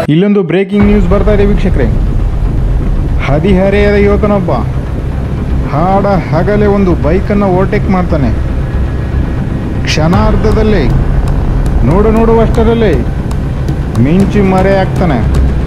ಇಲ್ಲೊಂದು breaking news ಬರ್ತಾ ಇದೆ ವೀಕ್ಷಕರೇ ಹದಿಹರೆಯದ ಯುವಕನೊಬ್ಬ ಹಾಡ ಹಗಲೇ ಒಂದು ಬೈಕನ್ನು ಓವರ್ಟೇಕ್ ಮಾಡ್ತಾನೆ ಕ್ಷಣಾರ್ಧದಲ್ಲೇ ನೋಡು ನೋಡುವಷ್ಟರಲ್ಲೇ ಮಿಂಚಿ ಮರೆ ಆಗ್ತಾನೆ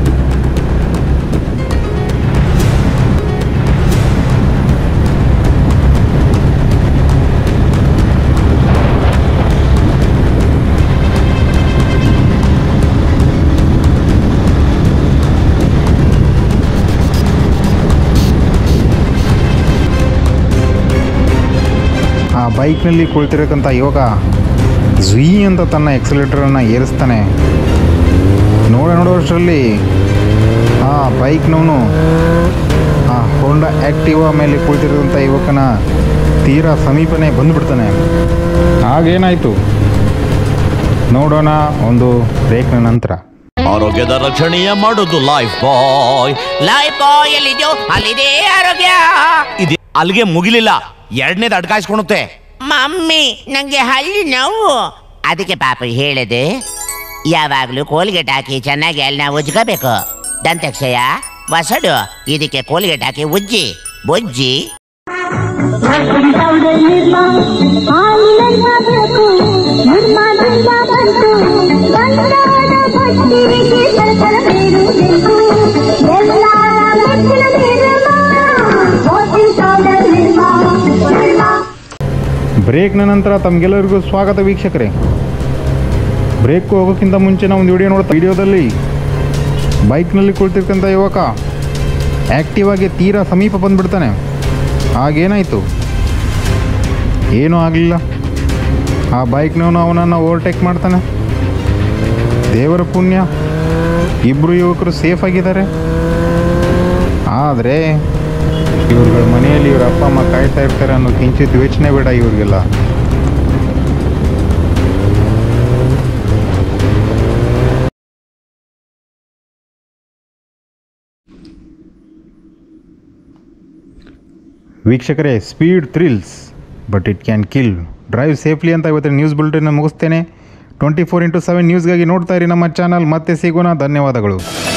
ಆ ಬೈಕ್ನಲ್ಲಿ ಕುಳಿತಿರಕ್ಕಂಥ ಯುವಕ ಝುಯಿ ಅಂತ ತನ್ನ ಎಕ್ಸಲೇಟರನ್ನು ಏರಿಸ್ತಾನೆ ನೋಡ ನೋಡುವಷ್ಟರಲ್ಲಿ ಆ ಬೈಕ್ನವನು ಆ ಹೋಂಡಾ ಆ್ಯಕ್ಟಿವಾ ಮೇಲೆ ಕುಳಿತಿರೋಂಥ ಯುವಕನ ತೀರಾ ಸಮೀಪನೇ ಬಂದುಬಿಡ್ತಾನೆ ಆಗೇನಾಯಿತು ನೋಡೋಣ ಒಂದು ಬ್ರೇಕ್ನ ನಂತರ ಆರೋಗ್ಯದ ರಕ್ಷಣೆಯ ಮಾಡೋದು ಲೈಫ್ ಬಾಯ್ ಲೈಫ್ ಬಾಯ್ ಎಲ್ಲಿದ್ಯೋ ಅಲ್ಲಿದೆ ಆರೋಗ್ಯ ಇದು ಅಲ್ಲಿಗೆ ಮುಗಿಲಿಲ್ಲ ಎರಡನೇದು ಅಡ್ಕಾಯಿಸ್ಕೊಳುತ್ತೆ ಮಮ್ಮಿ ನಂಗೆ ಹಳ್ಳಿ ನೋವು ಅದಕ್ಕೆ ಪಾಪ ಹೇಳಿದೆ ಯಾವಾಗ್ಲೂ ಕೋಲ್ಗೇಟ್ ಹಾಕಿ ಚೆನ್ನಾಗಿ ಅಲ್ಲಿ ನಾವು ಉಜ್ಕೋಬೇಕು ದಂತಕ್ಷಯ ವಸಡು ಇದಕ್ಕೆ ಕೋಲ್ಗೇಟ್ ಹಾಕಿ ಉಜ್ಜಿ ಬೊಜ್ಜಿ ವಾಸಂತ ಪೌಡರ್ ನಿರ್ಮಾ ಹಾಲಿನ ಬೇಕು ನಿರ್ಮಾದಿಂದ ಬಂತು ಬಂದಾದ ಭಕ್ತಿಗೆ ಸರಸರ ಬೇರು ಬೇಕು ಎಲ್ಲರ ಮೆಚ್ಚಿನ ನಿರ್ಮಾ ವಾಸಂತ ಪೌಡರ್ ನಿರ್ಮಾ ನಿರ್ಮಾ ಬ್ರೇಕ್ನ ನಂತರ ತಮಗೆಲ್ಲರಿಗೂ ಸ್ವಾಗತ ವೀಕ್ಷಕರೇ ಬ್ರೇಕ್ ಹೋಗೋಕ್ಕಿಂತ ಮುಂಚೆ ನಾವು ಒಂದು ವಿಡಿಯೋ ನೋಡ್ತಾ ವಿಡಿಯೋದಲ್ಲಿ ಬೈಕ್ನಲ್ಲಿ ಕುಳಿತಿರ್ತಕ್ಕಂಥ ಯುವಕ ಆ್ಯಕ್ಟಿವ್ ಆಗಿ ತೀರಾ ಸಮೀಪ ಬಂದುಬಿಡ್ತಾನೆ ಆಗೇನಾಯಿತು ಏನೂ ಆಗಲಿಲ್ಲ ಆ ಬೈಕ್ನವನು ಅವನನ್ನು ಓವರ್ಟೇಕ್ ಮಾಡ್ತಾನೆ ದೇವರ ಪುಣ್ಯ ಇಬ್ಬರು ಯುವಕರು ಸೇಫ್ ಆಗಿದ್ದಾರೆ ಆದರೆ ಇವ್ರುಗಳ ಮನೆಯಲ್ಲಿ ಇವ್ರ ಅಪ್ಪ ಅಮ್ಮ ಕಾಯ್ತಾ ಇರ್ತಾರೆ ಅನ್ನೋ ಕಿಂಚಿತ್ ಯೋಚನೆ ಬೇಡ ಇವ್ರಿಗೆಲ್ಲ ವೀಕ್ಷಕರೇ speed thrills but it can kill drive safely ಅಂತ ಇವತ್ತಿನ ನ್ಯೂಸ್ ಬುಲೆಟಿನ್ ಮುಗಿಸ್ತೇನೆ ಟ್ವೆಂಟಿ ಫೋರ್ ಇಂಟು ಸೆವೆನ್ ನ್ಯೂಸ್ಗಾಗಿ ನೋಡ್ತಾ ಇರಿ ನಮ್ಮ ಚಾನಲ್ ಮತ್ತೆ ಸಿಗೋಣ ಧನ್ಯವಾದಗಳು